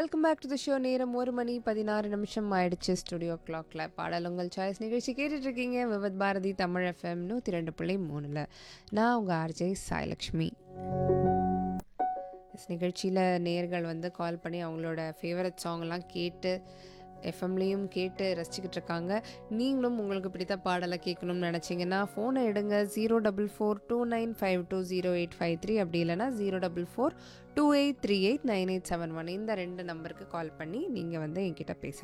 welcome back to the show நேரம் ஒரு மணி பதினாறு நிமிஷம் ஆயிடுச்சு ஸ்டுடியோ கிளாக்ல பாடல் உங்கள் சாய்ஸ் நிகழ்ச்சி கேட்டுட்டு இருக்கீங்க விவத் பாரதி தமிழ் எஃப்எம் நூற்றி ரெண்டு புள்ளி மூணில் நான் உங்கள் ஆர்ஜே சாய்லக்ஷ்மி இஸ் நிகழ்ச்சியில் நேர்கள் வந்து கால் பண்ணி அவங்களோட ஃபேவரட் சாங்லாம் கேட்டு எஃப்எம்லேயும் கேட்டு ரசிச்சுக்கிட்டு இருக்காங்க நீங்களும் உங்களுக்கு பிடித்த பாடலை கேட்கணும்னு நினச்சிங்கன்னா ஃபோனை எடுங்க zero double four two nine five two zero eight five three அப்படி இல்லைனா zero double four two eight three eight nine eight seven one இந்த ரெண்டு நம்பருக்கு கால் பண்ணி நீங்கள் வந்து என்கிட்ட பேசலாம்